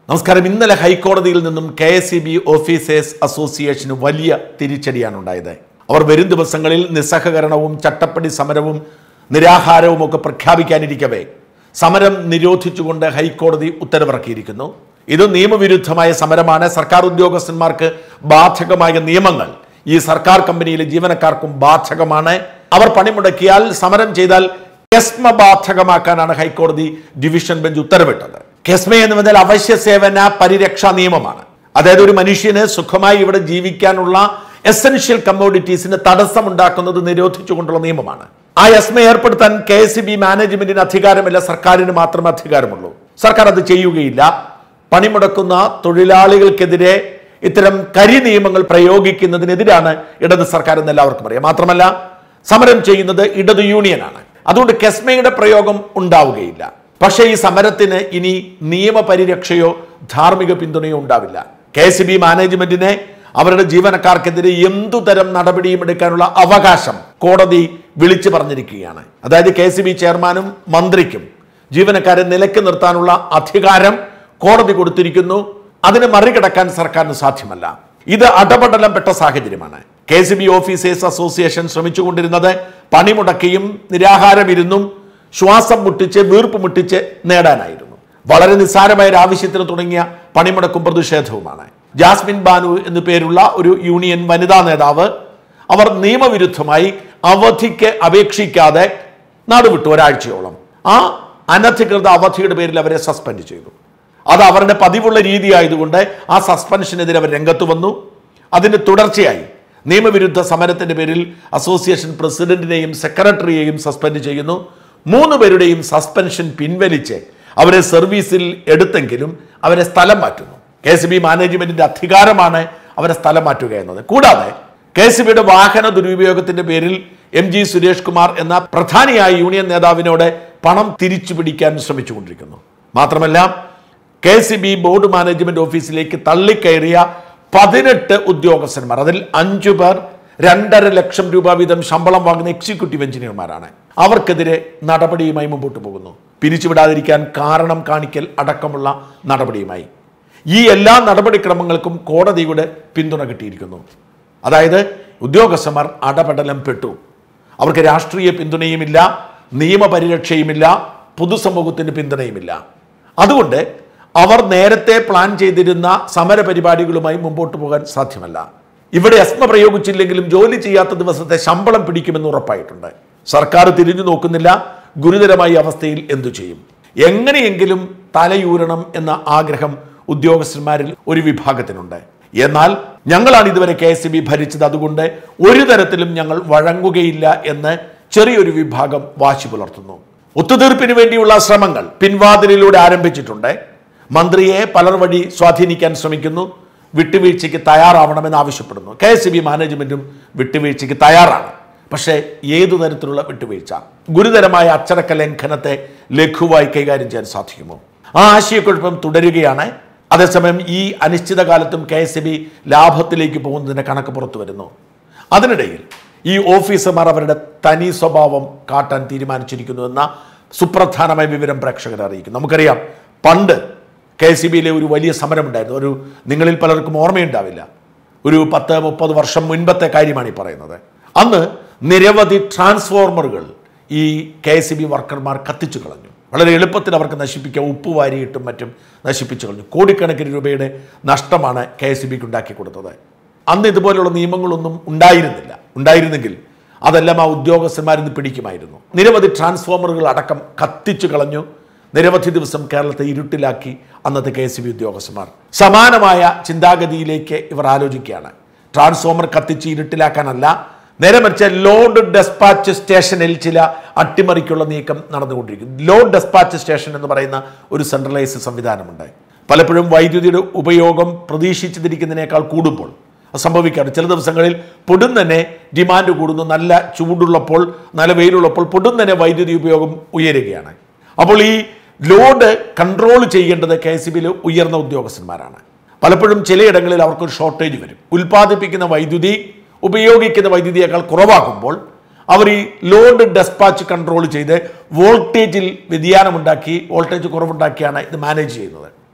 നമസ്കാരം ഇന്നലെ ഹൈക്കോടതിയിൽ നിന്നും K S E B officers അസോസിയേഷന് വലിയ തിരിച്ചടിയാണ് ഉണ്ടായത് അവർ വരും ദിവസങ്ങളിൽ നിസ്സഹകരണവും ചട്ടപ്പടി സമരവും നിരാഹാരവും ഒക്കെ പ്രഖ്യാപിക്കാനിരിക്കവേ സമരം നിരോധിച്ചുകൊണ്ട് ഹൈക്കോടതി ഉത്തരവിറക്കിയിരിക്കുന്നു ഇത് നിയമവിരുദ്ധമായ സമരമാണ് സർക്കാർ ഉദ്യോഗസ്ഥന്മാർക്ക് ബാധകമായ നിയമങ്ങൾ ഈ സർക്കാർ കമ്പനിയിലെ ജീവനക്കാർക്കും ബാധകമാണ് അവർ പണിമുടക്കിയാൽ സമരം ചെയ്താൽ കെസ്മ ബാധകമാക്കാനാണ് ഹൈക്കോടതി ഡിവിഷൻ ബെഞ്ച് ഉത്തരവിട്ടത് കെസ്മ എന്ന് പറഞ്ഞാൽ അവശ്യ സേവന പരിരക്ഷാ നിയമമാണ് അതായത് ഒരു മനുഷ്യന് സുഖമായി ഇവിടെ ജീവിക്കാനുള്ള എസെൻഷ്യൽ കമ്മോഡിറ്റീസിന് തടസ്സമുണ്ടാക്കുന്നത് നിരോധിച്ചുകൊണ്ടുള്ള നിയമമാണ് ആ എസ്മ ഏർപ്പെടുത്താൻ കെ എസ് ബി മാനേജ്മെന്റിന് അധികാരമില്ല സർക്കാരിന് മാത്രമേ അധികാരമുള്ളൂ സർക്കാർ അത് ചെയ്യുകയില്ല പണിമുടക്കുന്ന തൊഴിലാളികൾക്കെതിരെ ഇത്തരം കരി നിയമങ്ങൾ പ്രയോഗിക്കുന്നതിനെതിരാണ് ഇടത് സർക്കാർ എന്ന് എല്ലാവർക്കും അറിയാം മാത്രമല്ല സമരം ചെയ്യുന്നത് ഇടത് യൂണിയനാണ് അതുകൊണ്ട് കെസ്മയുടെ പ്രയോഗം ഉണ്ടാവുകയില്ല പക്ഷേ ഈ സമരത്തിന് ഇനി നിയമപരിരക്ഷയോ ധാർമ്മിക പിന്തുണയോ ഉണ്ടാവില്ല കെ സി ബി മാനേജ്മെന്റിനെ അവരുടെ ജീവനക്കാർക്കെതിരെ എന്തുതരം നടപടിയും എടുക്കാനുള്ള അവകാശം കോടതി വിളിച്ചു പറഞ്ഞിരിക്കുകയാണ് അതായത് കെ സി ബി ചെയർമാനും മന്ത്രിക്കും ജീവനക്കാരെ നിലയ്ക്ക് നിർത്താനുള്ള അധികാരം കോടതി കൊടുത്തിരിക്കുന്നു അതിനെ മറികടക്കാൻ സർക്കാരിന് സാധ്യമല്ല ഇത് അടപടലം പെട്ട സാഹചര്യമാണ് K C B officers association ശ്രമിച്ചുകൊണ്ടിരുന്നത് പണിമുടക്കിയും നിരാഹാരമിരുന്നും ശ്വാസം മുട്ടിച്ച് വീർപ്പ് മുട്ടിച്ച് നേടാനായിരുന്നു വളരെ നിസ്സാരമായ ഒരു ആവശ്യത്തിന് തുടങ്ങിയ പണിമുടക്കും പ്രതിഷേധവുമാണ് ജാസ്മിൻ ബാനു എന്നു പേരുള്ള ഒരു യൂണിയൻ വനിതാ നേതാവ് അവർ നിയമവിരുദ്ധമായി അവധിക്ക് അപേക്ഷിക്കാതെ നാടുവിട്ടു ഒരാഴ്ചയോളം ആ അനധികൃത അവധിയുടെ പേരിൽ അവരെ സസ്പെൻഡ് ചെയ്തു അത് അവരുടെ പതിവുള്ള രീതിയായതുകൊണ്ട് ആ സസ്പെൻഷനെതിരെ അവർ രംഗത്ത് വന്നു അതിന് തുടർച്ചയായി നിയമവിരുദ്ധ സമരത്തിന്റെ പേരിൽ അസോസിയേഷൻ പ്രസിഡന്റിനെയും സെക്രട്ടറിയെയും സസ്പെൻഡ് ചെയ്യുന്നു മൂന്ന് പേരുടെയും സസ്പെൻഷൻ പിൻവലിച്ച് അവരെ സർവീസിൽ എടുത്തെങ്കിലും അവരെ സ്ഥലം മാറ്റുന്നു കെ സി ബി മാനേജ്മെന്റിന്റെ അധികാരമാണ് അവരെ സ്ഥലം മാറ്റുക എന്നത് കൂടാതെ കെ സി ബിയുടെ വാഹന ദുരുപയോഗത്തിന്റെ പേരിൽ എം ജി സുരേഷ് കുമാർ എന്ന പ്രധാനിയായ യൂണിയൻ നേതാവിനോട് പണം തിരിച്ചു പിടിക്കാൻ ശ്രമിച്ചുകൊണ്ടിരിക്കുന്നു മാത്രമല്ല K C B board management ഓഫീസിലേക്ക് തള്ളിക്കയറിയ പതിനെട്ട് ഉദ്യോഗസ്ഥന്മാർ അതിൽ അഞ്ചു പേർ രണ്ടര ലക്ഷം രൂപ വീതം ശമ്പളം വാങ്ങുന്ന എക്സിക്യൂട്ടീവ് എഞ്ചിനീയർമാരാണ് അവർക്കെതിരെ നടപടിയുമായി മുമ്പോട്ട് പോകുന്നു പിരിച്ചുവിടാതിരിക്കാൻ കാരണം കാണിക്കൽ അടക്കമുള്ള നടപടിയുമായി ഈ എല്ലാ നടപടിക്രമങ്ങൾക്കും കോടതിയുടെ പിന്തുണ കിട്ടിയിരിക്കുന്നു അതായത് ഉദ്യോഗസ്ഥന്മാർ അടപടലം പെട്ടു അവർക്ക് രാഷ്ട്രീയ പിന്തുണയുമില്ല നിയമപരിരക്ഷയുമില്ല പൊതുസമൂഹത്തിന് പിന്തുണയുമില്ല അതുകൊണ്ട് അവർ നേരത്തെ പ്ലാൻ ചെയ്തിരുന്ന സമര പരിപാടികളുമായി മുമ്പോട്ട് പോകാൻ സാധ്യമല്ല ഇവിടെ അസ്മ പ്രയോഗിച്ചില്ലെങ്കിലും ജോലി ചെയ്യാത്ത ദിവസത്തെ ശമ്പളം പിടിക്കുമെന്ന് ഉറപ്പായിട്ടുണ്ട് സർക്കാർ തിരിഞ്ഞു നോക്കുന്നില്ല ഗുരുതരമായ അവസ്ഥയിൽ എന്തു ചെയ്യും എങ്ങനെയെങ്കിലും തലയൂരണം എന്ന ആഗ്രഹം ഉദ്യോഗസ്ഥന്മാരിൽ ഒരു വിഭാഗത്തിനുണ്ട് എന്നാൽ ഞങ്ങളാണ് ഇതുവരെ കെ എസ് ബി ഭരിച്ചത് അതുകൊണ്ട് ഒരു തരത്തിലും ഞങ്ങൾ വഴങ്ങുകയില്ല എന്ന് ചെറിയൊരു വിഭാഗം വാശി പുലർത്തുന്നു ഒത്തുതീർപ്പിന് വേണ്ടിയുള്ള ശ്രമങ്ങൾ പിൻവാതിലിലൂടെ ആരംഭിച്ചിട്ടുണ്ട് മന്ത്രിയെ പലർ വഴി സ്വാധീനിക്കാൻ ശ്രമിക്കുന്നു വിട്ടുവീഴ്ചയ്ക്ക് തയ്യാറാവണമെന്ന് ആവശ്യപ്പെടുന്നു കെ എസ് ബി മാനേജ്മെന്റും വിട്ടുവീഴ്ചയ്ക്ക് തയ്യാറാണ് പക്ഷേ ഏതു തരത്തിലുള്ള വിട്ടുവീഴ്ച ഗുരുതരമായ അച്ചടക്ക ലംഘനത്തെ ലഘുവായി കൈകാര്യം ചെയ്യാൻ സാധിക്കുമോ ആ ആശയക്കുഴപ്പം തുടരുകയാണ് അതേസമയം ഈ അനിശ്ചിതകാലത്തും കെ എസ് ബി ലാഭത്തിലേക്ക് പോകുന്നതിന്റെ കണക്ക് പുറത്തു വരുന്നു അതിനിടയിൽ ഈ ഓഫീസർമാർ അവരുടെ തനി സ്വഭാവം കാട്ടാൻ തീരുമാനിച്ചിരിക്കുന്നു എന്ന സുപ്രധാനമായ വിവരം പ്രേക്ഷകരെ അറിയിക്കും നമുക്കറിയാം പണ്ട് കെ സി ബിയിലെ ഒരു വലിയ സമരമുണ്ടായിരുന്നു ഒരു നിങ്ങളിൽ പലർക്കും ഓർമ്മയുണ്ടാവില്ല ഒരു പത്ത് മുപ്പത് വർഷം മുൻപത്തെ കാര്യമാണ് ഈ പറയുന്നത് അന്ന് നിരവധി ട്രാൻസ്ഫോർമറുകൾ ഈ കെ എസ് ബി വർക്കർമാർ കത്തിച്ചു കളഞ്ഞു വളരെ എളുപ്പത്തിൽ അവർക്ക് നശിപ്പിക്കാൻ ഉപ്പ് വാരിയിട്ടും മറ്റും നശിപ്പിച്ചു കളഞ്ഞു കോടിക്കണക്കിന് രൂപയുടെ നഷ്ടമാണ് കെ എസ് ബിക്ക് ഉണ്ടാക്കി കൊടുത്തത് അന്ന് ഇതുപോലുള്ള നിയമങ്ങളൊന്നും ഉണ്ടായിരുന്നില്ല ഉണ്ടായിരുന്നെങ്കിൽ അതെല്ലാം ആ ഉദ്യോഗസ്ഥന്മാരിൽ നിന്ന് പിടിക്കുമായിരുന്നു നിരവധി ട്രാൻസ്ഫോമറുകൾ അടക്കം കത്തിച്ചു കളഞ്ഞു നിരവധി ദിവസം കേരളത്തെ ഇരുട്ടിലാക്കി അന്നത്തെ കെ എസ് ബി ഉദ്യോഗസ്ഥന്മാർ സമാനമായ ചിന്താഗതിയിലേക്ക് ഇവർ ആലോചിക്കുകയാണ് ട്രാൻസ്ഫോമർ കത്തിച്ച് ഇരുട്ടിലാക്കാനല്ല നേരെ മറിച്ച് ലോഡ് ഡെസ്പാച്ച് സ്റ്റേഷനിൽ ചില അട്ടിമറിക്കുള്ള നീക്കം നടന്നുകൊണ്ടിരിക്കുന്നു ലോഡ് ഡെസ്പാച്ച് സ്റ്റേഷൻ എന്ന് പറയുന്ന ഒരു സെൻട്രലൈസ്ഡ് സംവിധാനമുണ്ട് പലപ്പോഴും വൈദ്യുതിയുടെ ഉപയോഗം പ്രതീക്ഷിച്ചതിരിക്കുന്നതിനേക്കാൾ കൂടുമ്പോൾ അത് സംഭവിക്കാറ് ചില ദിവസങ്ങളിൽ പൊടും തന്നെ ഡിമാൻഡ് കൂടുന്നു നല്ല ചൂടുള്ളപ്പോൾ നല്ല വെയിലുള്ളപ്പോൾ പൊടും തന്നെ വൈദ്യുതി ഉപയോഗം ഉയരുകയാണ് അപ്പോൾ ഈ ലോഡ് കൺട്രോൾ ചെയ്യേണ്ടത് കെ എസ് ബിയിൽ ഉയർന്ന ഉദ്യോഗസ്ഥന്മാരാണ് പലപ്പോഴും ചിലയിടങ്ങളിൽ അവർക്കൊരു ഷോർട്ടേജ് വരും ഉൽപ്പാദിപ്പിക്കുന്ന വൈദ്യുതി ഉപയോഗിക്കുന്ന വൈദ്യുതിയേക്കാൾ കുറവാകുമ്പോൾ അവർ ഈ ലോഡ് ഡെസ്പാച്ച് കൺട്രോൾ ചെയ്ത് വോൾട്ടേജിൽ വ്യതിയാനമുണ്ടാക്കി വോൾട്ടേജ് കുറവുണ്ടാക്കിയാണ് ഇത് മാനേജ് ചെയ്യുന്നത്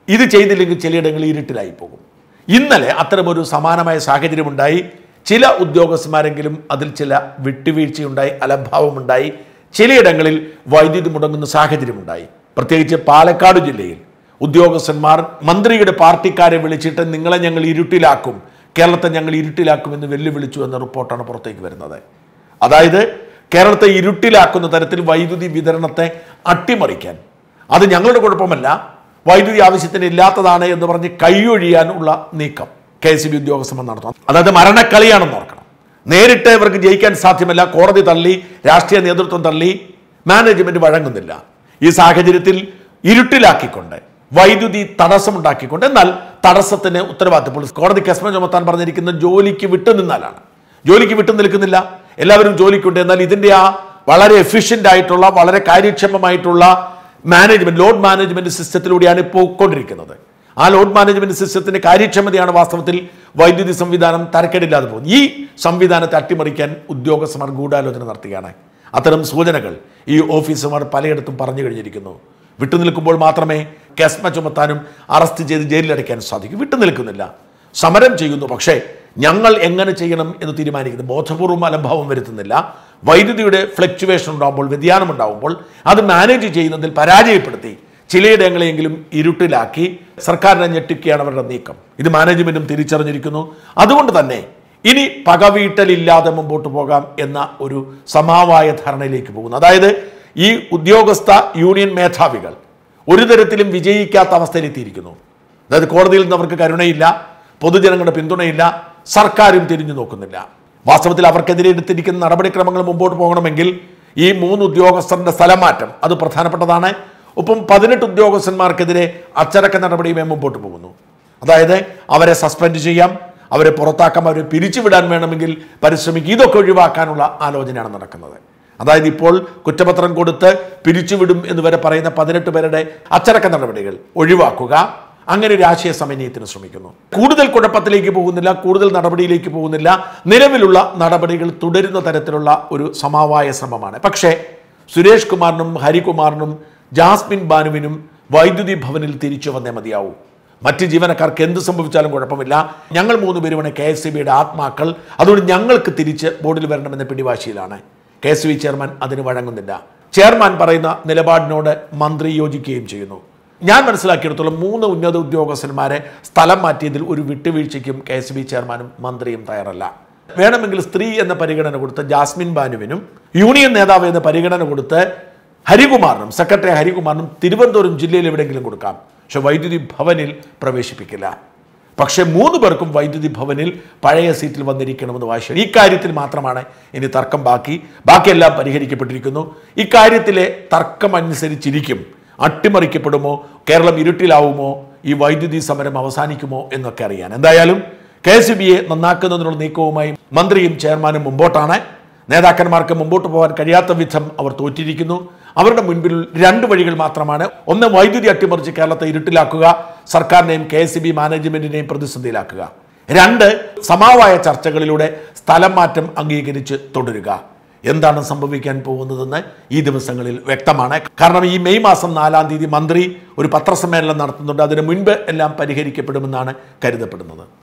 ഇത് ചെയ്തില്ലെങ്കിൽ ചിലയിടങ്ങളിൽ ഇരുട്ടിലായി പോകും ഇന്നലെ അത്തരമൊരു സമാനമായ സാഹചര്യമുണ്ടായി ചില ഉദ്യോഗസ്ഥന്മാരെങ്കിലും അതിൽ ചില വിട്ടുവീഴ്ചയുണ്ടായി അലംഭാവമുണ്ടായി ചിലയിടങ്ങളിൽ വൈദ്യുതി മുടങ്ങുന്ന സാഹചര്യമുണ്ടായി പ്രത്യേകിച്ച് പാലക്കാട് ജില്ലയിൽ ഉദ്യോഗസ്ഥന്മാർ മന്ത്രിയുടെ പാർട്ടിക്കാരെ വിളിച്ചിട്ട് നിങ്ങളെ ഞങ്ങൾ ഇരുട്ടിലാക്കും കേരളത്തെ ഞങ്ങൾ ഇരുട്ടിലാക്കുമെന്ന് വെല്ലുവിളിച്ചു എന്ന റിപ്പോർട്ടാണ് പുറത്തേക്ക് വരുന്നത് അതായത് കേരളത്തെ ഇരുട്ടിലാക്കുന്ന തരത്തിൽ വൈദ്യുതി വിതരണത്തെ അട്ടിമറിക്കാൻ അത് ഞങ്ങളുടെ കുഴപ്പമല്ല വൈദ്യുതി ആവശ്യത്തിന് ഇല്ലാത്തതാണ് എന്ന് പറഞ്ഞ് കൈയൊഴിയാനുള്ള നീക്കം കെ എസ് ബി ഉദ്യോഗസ്ഥന്മാർ നടത്തണം അതായത് മരണക്കളിയാണെന്ന് ഓർക്കണം നേരിട്ട് ഇവർക്ക് ജയിക്കാൻ സാധ്യമല്ല കോടതി തള്ളി രാഷ്ട്രീയ നേതൃത്വം തള്ളി മാനേജ്മെന്റ് വഴങ്ങുന്നില്ല ഈ സാഹചര്യത്തിൽ ഇരുട്ടിലാക്കിക്കൊണ്ട് വൈദ്യുതി തടസ്സമുണ്ടാക്കിക്കൊണ്ട് എന്നാൽ തടസ്സത്തിന് ഉത്തരവാദിത്തപ്പോൾ കോടതി കസ്മ ചുമത്താൻ പറഞ്ഞിരിക്കുന്ന ജോലിക്ക് വിട്ടുനിന്നാലാണ് ജോലിക്ക് വിട്ടു നിൽക്കുന്നില്ല എല്ലാവരും ജോലിക്കുണ്ട് എന്നാൽ ഇതിന്റെ ആ വളരെ എഫിഷ്യന്റ് ആയിട്ടുള്ള വളരെ കാര്യക്ഷമമായിട്ടുള്ള മാനേജ്മെന്റ് ലോഡ് മാനേജ്മെന്റ് സിസ്റ്റത്തിലൂടെയാണ് ഇപ്പോൾ കൊണ്ടിരിക്കുന്നത് ആ ലോഡ് മാനേജ്മെന്റ് സിസ്റ്റത്തിന്റെ കാര്യക്ഷമതയാണ് വാസ്തവത്തിൽ വൈദ്യുതി സംവിധാനം തരക്കേടില്ലാതെ പോകുന്നത് ഈ സംവിധാനത്തെ അട്ടിമറിക്കാൻ ഉദ്യോഗസ്ഥന്മാർ ഗൂഢാലോചന നടത്തുകയാണ് അത്തരം സൂചനകൾ ഈ ഓഫീസർമാർ പലയിടത്തും പറഞ്ഞു കഴിഞ്ഞിരിക്കുന്നു വിട്ടുനിൽക്കുമ്പോൾ മാത്രമേ കെസ്മ ചുമത്താനും അറസ്റ്റ് ചെയ്ത് ജയിലിലടയ്ക്കാനും സാധിക്കൂ വിട്ടുനിൽക്കുന്നില്ല സമരം ചെയ്യുന്നു പക്ഷേ ഞങ്ങൾ എങ്ങനെ ചെയ്യണം എന്ന് തീരുമാനിക്കുന്നു ബോധപൂർവം അലംഭാവം വരുത്തുന്നില്ല വൈദ്യുതിയുടെ ഫ്ലക്ച്വേഷൻ ഉണ്ടാകുമ്പോൾ വ്യതിയാനം ഉണ്ടാകുമ്പോൾ അത് മാനേജ് ചെയ്യുന്നതിൽ പരാജയപ്പെടുത്തി ചിലയിടങ്ങളെങ്കിലും ഇരുട്ടിലാക്കി സർക്കാരിനെ ഞെട്ടിക്കുകയാണ് അവരുടെ നീക്കം ഇത് മാനേജ്മെന്റും തിരിച്ചറിഞ്ഞിരിക്കുന്നു അതുകൊണ്ട് തന്നെ ഇനി പകവീട്ടലില്ലാതെ മുമ്പോട്ട് പോകാം എന്ന ഒരു സമവായ ധാരണയിലേക്ക് പോകുന്നു അതായത് ഈ ഉദ്യോഗസ്ഥ യൂണിയൻ മേധാവികൾ ഒരു തരത്തിലും വിജയിക്കാത്ത അവസ്ഥയിലെത്തിയിരിക്കുന്നു അതായത് കോടതിയിൽ നിന്ന് അവർക്ക് കരുണയില്ല പൊതുജനങ്ങളുടെ പിന്തുണയില്ല സർക്കാരും തിരിഞ്ഞു നോക്കുന്നില്ല വാസ്തവത്തിൽ അവർക്കെതിരെ എടുത്തിരിക്കുന്ന നടപടിക്രമങ്ങൾ മുമ്പോട്ട് പോകണമെങ്കിൽ ഈ മൂന്ന് ഉദ്യോഗസ്ഥരുടെ സ്ഥലമാറ്റം അത് പ്രധാനപ്പെട്ടതാണ് ഒപ്പം പതിനെട്ട് ഉദ്യോഗസ്ഥന്മാർക്കെതിരെ അച്ചടക്ക നടപടിയുമേ മുമ്പോട്ട് പോകുന്നു അതായത് അവരെ സസ്പെൻഡ് ചെയ്യാം അവരെ പുറത്താക്കാം അവരെ പിരിച്ചുവിടാൻ വേണമെങ്കിൽ പരിശ്രമിക്കുക ഇതൊക്കെ ഒഴിവാക്കാനുള്ള ആലോചനയാണ് നടക്കുന്നത് അതായത് ഇപ്പോൾ കുറ്റപത്രം കൊടുത്ത് പിരിച്ചുവിടും എന്ന് വരെ പറയുന്ന പതിനെട്ട് പേരുടെ അച്ചടക്ക നടപടികൾ ഒഴിവാക്കുക അങ്ങനെ ഒരു ആശയ സമന്വയത്തിന് ശ്രമിക്കുന്നു കൂടുതൽ കുഴപ്പത്തിലേക്ക് പോകുന്നില്ല കൂടുതൽ നടപടിയിലേക്ക് പോകുന്നില്ല നിലവിലുള്ള നടപടികൾ തുടരുന്ന തരത്തിലുള്ള ഒരു സമവായ ശ്രമമാണ് പക്ഷേ സുരേഷ് കുമാറിനും ഹരികുമാറിനും ജാസ്മിൻ ബാനുവിനും വൈദ്യുതി ഭവനിൽ തിരിച്ചു വന്നേ മതിയാവൂ മറ്റ് ജീവനക്കാർക്ക് എന്ത് സംഭവിച്ചാലും കുഴപ്പമില്ല ഞങ്ങൾ മൂന്ന് പേരുമാണ് കെ എസ് സി ബിയുടെ ആത്മാക്കൾ അതുകൊണ്ട് ഞങ്ങൾക്ക് തിരിച്ച് ബോർഡിൽ വരണമെന്ന പിടിവാശിയിലാണ് കെ എസ് ബി ചെയർമാൻ അതിന് വഴങ്ങുന്നില്ല ചെയർമാൻ പറയുന്ന നിലപാടിനോട് മന്ത്രി യോജിക്കുകയും ചെയ്യുന്നു ഞാൻ മനസ്സിലാക്കിയെടുത്തോളം മൂന്ന് ഉന്നത ഉദ്യോഗസ്ഥന്മാരെ സ്ഥലം മാറ്റിയതിൽ ഒരു വിട്ടുവീഴ്ചയ്ക്കും കെ എസ് ബി ചെയർമാനും മന്ത്രിയും തയ്യാറല്ല വേണമെങ്കിൽ സ്ത്രീ എന്ന പരിഗണന കൊടുത്ത് ജാസ്മിൻ ബാനുവിനും യൂണിയൻ നേതാവ് എന്ന പരിഗണന കൊടുത്ത് ഹരികുമാറിനും സെക്രട്ടറി ഹരികുമാറിനും തിരുവനന്തപുരം ജില്ലയിൽ എവിടെയെങ്കിലും കൊടുക്കാം പക്ഷെ വൈദ്യുതി ഭവനിൽ പ്രവേശിപ്പിക്കില്ല പക്ഷേ മൂന്ന് പേർക്കും വൈദ്യുതി ഭവനിൽ പഴയ സീറ്റിൽ വന്നിരിക്കണമെന്ന് വാശി ഈ കാര്യത്തിൽ മാത്രമാണ് ഇനി തർക്കം ബാക്കി ബാക്കിയെല്ലാം പരിഹരിക്കപ്പെട്ടിരിക്കുന്നു ഇക്കാര്യത്തിലെ തർക്കം അനുസരിച്ചിരിക്കും അട്ടിമറിക്കപ്പെടുമോ കേരളം ഇരുട്ടിലാവുമോ ഈ വൈദ്യുതി സമരം അവസാനിക്കുമോ എന്നൊക്കെ അറിയാൻ എന്തായാലും കെ എസ് ബിയെ നന്നാക്കുന്നതിനുള്ള നീക്കവുമായി മന്ത്രിയും ചെയർമാനും മുമ്പോട്ടാണ് നേതാക്കന്മാർക്ക് മുമ്പോട്ട് പോകാൻ കഴിയാത്ത വിധം അവർ തോറ്റിരിക്കുന്നു അവരുടെ മുൻപിൽ രണ്ട് വഴികൾ മാത്രമാണ് ഒന്ന് വൈദ്യുതി അട്ടിമറിച്ച് കേരളത്തെ ഇരുട്ടിലാക്കുക സർക്കാരിനെയും കെ എസ് ബി മാനേജ്മെന്റിനെയും പ്രതിസന്ധിയിലാക്കുക രണ്ട് സമാവായ ചർച്ചകളിലൂടെ സ്ഥലം മാറ്റം അംഗീകരിച്ച് തുടരുക എന്താണ് സംഭവിക്കാൻ പോകുന്നതെന്ന് ഈ ദിവസങ്ങളിൽ വ്യക്തമാണ് കാരണം ഈ മെയ് മാസം നാലാം തീയതി മന്ത്രി ഒരു പത്രസമ്മേളനം നടത്തുന്നുണ്ട് അതിന് മുൻപ് എല്ലാം പരിഹരിക്കപ്പെടുമെന്നാണ് കരുതപ്പെടുന്നത്